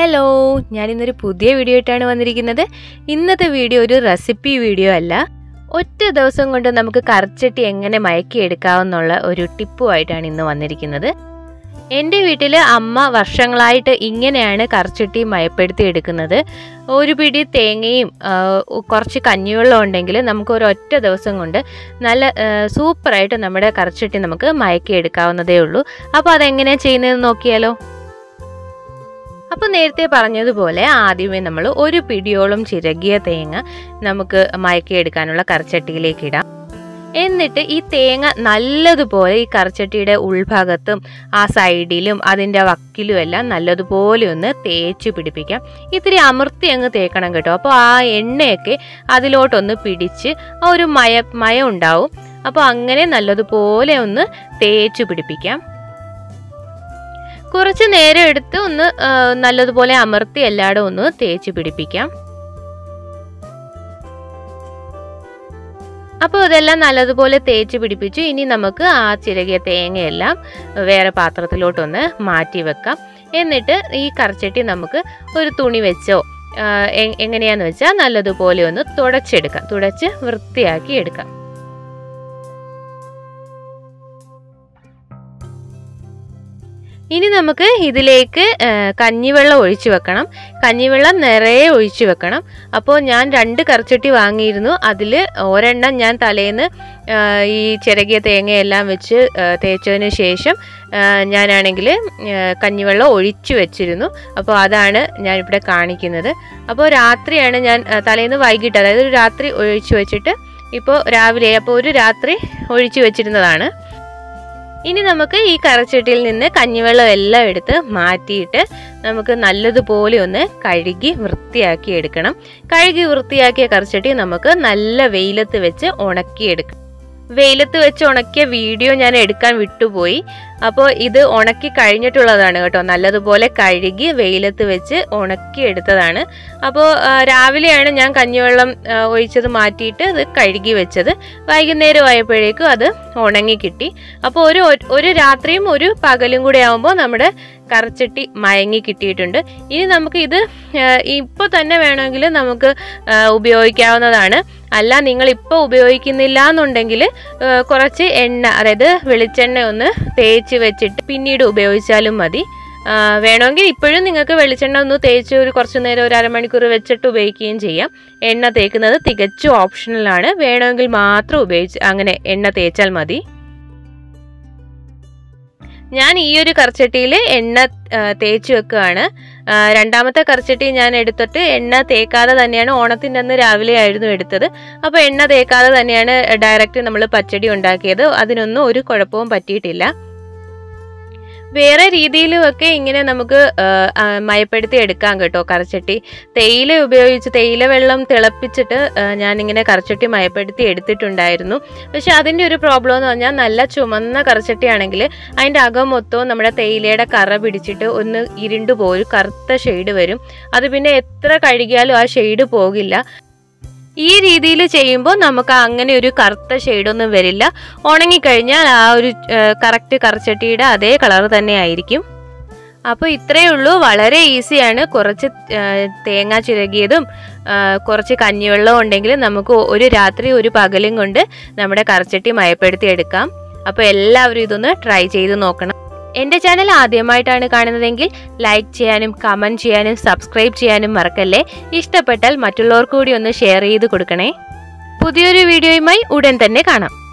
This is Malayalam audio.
ഹലോ ഞാനിന്നൊരു പുതിയ വീഡിയോ ആയിട്ടാണ് വന്നിരിക്കുന്നത് ഇന്നത്തെ വീഡിയോ ഒരു റെസിപ്പി വീഡിയോ അല്ല ഒറ്റ ദിവസം കൊണ്ട് നമുക്ക് കറിച്ചട്ടി എങ്ങനെ മയക്കിയെടുക്കാമെന്നുള്ള ഒരു ടിപ്പുമായിട്ടാണ് ഇന്ന് വന്നിരിക്കുന്നത് എൻ്റെ വീട്ടിൽ അമ്മ വർഷങ്ങളായിട്ട് ഇങ്ങനെയാണ് കറിച്ചട്ടി മയപ്പെടുത്തി എടുക്കുന്നത് ഒരു പിടി തേങ്ങയും ആ, കുറച്ച് കഞ്ഞിവെള്ളം ഉണ്ടെങ്കിൽ നമുക്ക് ഒരു ഒറ്റ ദിവസം കൊണ്ട് നല്ല ആ, സൂപ്പറായിട്ട് നമ്മുടെ കറിച്ചട്ടി നമുക്ക് മയക്കി എടുക്കാവുന്നതേ ഉള്ളൂ അപ്പോൾ അതെങ്ങനെയാണ് ചെയ്യുന്നതെന്ന് നോക്കിയാലോ അപ്പോൾ നേരത്തെ പറഞ്ഞതുപോലെ ആദ്യമേ നമ്മൾ ഒരു പിടിയോളം ചിരകിയ തേങ്ങ നമുക്ക് മയക്കിയെടുക്കാനുള്ള കറിച്ചട്ടിയിലേക്ക് ഇടാം എന്നിട്ട് ഈ തേങ്ങ നല്ലതുപോലെ ഈ കറിച്ചട്ടിയുടെ ഉൾഭാഗത്തും ആ സൈഡിലും അതിൻ്റെ വക്കിലും എല്ലാം നല്ലതുപോലെ ഒന്ന് തേച്ച് പിടിപ്പിക്കാം ഇത്തിരി അമർത്തി അങ്ങ് തേക്കണം കേട്ടോ അപ്പോൾ ആ എണ്ണയൊക്കെ അതിലോട്ടൊന്ന് പിടിച്ച് ആ ഒരു മയ മയം ഉണ്ടാവും അപ്പോൾ അങ്ങനെ നല്ലതുപോലെ ഒന്ന് തേച്ച് പിടിപ്പിക്കാം കുറച്ച് നേരം എടുത്ത് ഒന്ന് ആ, നല്ലതുപോലെ അമർത്തി എല്ലായിടും ഒന്ന് തേച്ച് പിടിപ്പിക്കാം അപ്പോൾ ഇതെല്ലാം നല്ലതുപോലെ തേച്ച് പിടിപ്പിച്ചു ഇനി നമുക്ക് ആ ചിരകിയ തേങ്ങയെല്ലാം വേറെ പാത്രത്തിലോട്ടൊന്ന് മാറ്റി വെക്കാം എന്നിട്ട് ഈ കറിച്ചട്ടി നമുക്ക് ഒരു തുണി വെച്ചോ ആ, എ- എങ്ങനെയാന്ന് വെച്ചാൽ നല്ലതുപോലെ ഒന്ന് തുടച്ചെടുക്കാം തുടച്ച് വൃത്തിയാക്കി എടുക്കാം ഇനി നമുക്ക് ഇതിലേക്ക് ആ, കഞ്ഞിവെള്ളം ഒഴിച്ചു വെക്കണം കഞ്ഞിവെള്ളം നിറയെ ഒഴിച്ചു വെക്കണം അപ്പോൾ ഞാൻ രണ്ട് കറിച്ചട്ടി വാങ്ങിയിരുന്നു അതിൽ ഒരെണ്ണം ഞാൻ തലേന്ന് ആ, ഈ ചിരകിയ തേങ്ങയെല്ലാം വെച്ച് ആ, തേച്ചതിന് ശേഷം ആ, ഞാനാണെങ്കിൽ ആ, കഞ്ഞിവെള്ളം ഒഴിച്ചു വെച്ചിരുന്നു അപ്പോൾ അതാണ് ഞാനിവിടെ കാണിക്കുന്നത് അപ്പോൾ രാത്രിയാണ് ഞാൻ ആ, തലേന്ന് വൈകിട്ട് അതായത് ഒരു രാത്രി ഒഴിച്ചു വെച്ചിട്ട് ഇപ്പോൾ രാവിലെ അപ്പോൾ ഒരു രാത്രി ഒഴിച്ചു വെച്ചിരുന്നതാണ് ഇനി നമുക്ക് ഈ കറച്ചട്ടിയിൽ നിന്ന് കഞ്ഞിവെള്ളം എല്ലാം എടുത്ത് മാറ്റിയിട്ട് നമുക്ക് നല്ലതുപോലെ ഒന്ന് കഴുകി വൃത്തിയാക്കി എടുക്കണം കഴുകി വൃത്തിയാക്കിയ കറച്ചട്ടി നമുക്ക് നല്ല വെയിലത്ത് വെച്ച് ഉണക്കിയെടുക്കണം വെയിലത്ത് വെച്ച് ഉണക്കിയ വീഡിയോ ഞാൻ എടുക്കാൻ വിട്ടുപോയി അപ്പോൾ ഇത് ഉണക്കി കഴിഞ്ഞിട്ടുള്ളതാണ് കേട്ടോ നല്ലതുപോലെ കഴുകി വെയിലത്ത് വെച്ച് ഉണക്കി എടുത്തതാണ് അപ്പോൾ ആ, രാവിലെയാണ് ഞാൻ കഞ്ഞിവെള്ളം ആ, ഒഴിച്ചത് മാറ്റിയിട്ട് ഇത് കഴുകി വെച്ചത് വൈകുന്നേരം ആയപ്പോഴേക്കും അത് ഉണങ്ങി കിട്ടി അപ്പോൾ ഒരു ഒരു രാത്രിയും ഒരു പകലും കൂടെ ആകുമ്പോൾ നമ്മുടെ കറച്ചട്ടി മയങ്ങി കിട്ടിയിട്ടുണ്ട് ഇനി നമുക്ക് ഇത് ഇപ്പോൾ തന്നെ വേണമെങ്കിൽ നമുക്ക് ആ, ഉപയോഗിക്കാവുന്നതാണ് അല്ല നിങ്ങൾ ഇപ്പോൾ ഉപയോഗിക്കുന്നില്ല എന്നുണ്ടെങ്കിൽ കുറച്ച് എണ്ണ അതായത് വെളിച്ചെണ്ണ ഒന്ന് തേച്ച് വെച്ചിട്ട് പിന്നീട് ഉപയോഗിച്ചാലും മതി ആ, വേണമെങ്കിൽ ഇപ്പോഴും നിങ്ങൾക്ക് വെളിച്ചെണ്ണ ഒന്ന് തേച്ച് ഒരു കുറച്ച് നേരം ഒരു അരമണിക്കൂർ വെച്ചിട്ട് ഉപയോഗിക്കുകയും ചെയ്യാം എണ്ണ തേക്കുന്നത് തികച്ചും ഓപ്ഷണലാണ് വേണമെങ്കിൽ മാത്രം ഉപയോഗിച്ച് അങ്ങനെ എണ്ണ തേച്ചാൽ മതി ഞാൻ ഈ ഒരു കറിച്ചട്ടിയിൽ എണ്ണ ആ, തേച്ച് വെക്കുകയാണ് ആ, രണ്ടാമത്തെ കറിച്ചട്ടി ഞാൻ എടുത്തിട്ട് എണ്ണ തേക്കാതെ തന്നെയാണ് ഓണത്തിൻ്റെ അന്ന് രാവിലെ ആയിരുന്നു എടുത്തത് അപ്പോൾ എണ്ണ തേക്കാതെ തന്നെയാണ് ഡയറക്റ്റ് നമ്മൾ പച്ചടി ഉണ്ടാക്കിയത് അതിനൊന്നും ഒരു കുഴപ്പവും പറ്റിയിട്ടില്ല വേറെ രീതിയിലുമൊക്കെ ഇങ്ങനെ നമുക്ക് ആ, ആ, മയപ്പെടുത്തി എടുക്കാം കേട്ടോ കറച്ചട്ടി തേയില ഉപയോഗിച്ച് തേയില വെള്ളം തിളപ്പിച്ചിട്ട് ആ, ഞാനിങ്ങനെ കറച്ചട്ടി മയപ്പെടുത്തി എടുത്തിട്ടുണ്ടായിരുന്നു പക്ഷെ അതിൻ്റെ ഒരു പ്രോബ്ലം എന്ന് പറഞ്ഞാൽ നല്ല ചുമന്ന കറച്ചട്ടിയാണെങ്കിൽ അതിൻ്റെ അകം മൊത്തവും നമ്മുടെ തേയിലയുടെ കറ പിടിച്ചിട്ട് ഒന്ന് ഇരുണ്ടു പോരും കറുത്ത ഷെയ്ഡ് വരും അത് പിന്നെ എത്ര കഴുകിയാലും ആ ഷെയ്ഡ് പോകില്ല ഈ രീതിയിൽ ചെയ്യുമ്പോൾ നമുക്ക് അങ്ങനെ ഒരു കറുത്ത ഷെയ്ഡൊന്നും വരില്ല ഉണങ്ങിക്കഴിഞ്ഞാൽ ആ ഒരു കറക്റ്റ് കറച്ചട്ടിയുടെ അതേ കളർ തന്നെ ആയിരിക്കും അപ്പോൾ ഇത്രയേ ഉള്ളൂ വളരെ ഈസിയാണ് കുറച്ച് ആ, തേങ്ങ ചിരകിയതും ആ, കുറച്ച് കഞ്ഞിവെള്ളം ഉണ്ടെങ്കിൽ നമുക്ക് ഒരു രാത്രി ഒരു പകലും കൊണ്ട് നമ്മുടെ കറച്ചട്ടി മയപ്പെടുത്തി എടുക്കാം അപ്പോൾ എല്ലാവരും ഇതൊന്ന് ട്രൈ ചെയ്ത് നോക്കണം എൻ്റെ ചാനൽ ആദ്യമായിട്ടാണ് കാണുന്നതെങ്കിൽ ലൈക്ക് ചെയ്യാനും കമൻറ്റ് ചെയ്യാനും സബ്സ്ക്രൈബ് ചെയ്യാനും മറക്കല്ലേ ഇഷ്ടപ്പെട്ടാൽ മറ്റുള്ളവർക്ക് കൂടി ഒന്ന് ഷെയർ ചെയ്ത് കൊടുക്കണേ പുതിയൊരു വീഡിയോയുമായി ഉടൻ തന്നെ കാണാം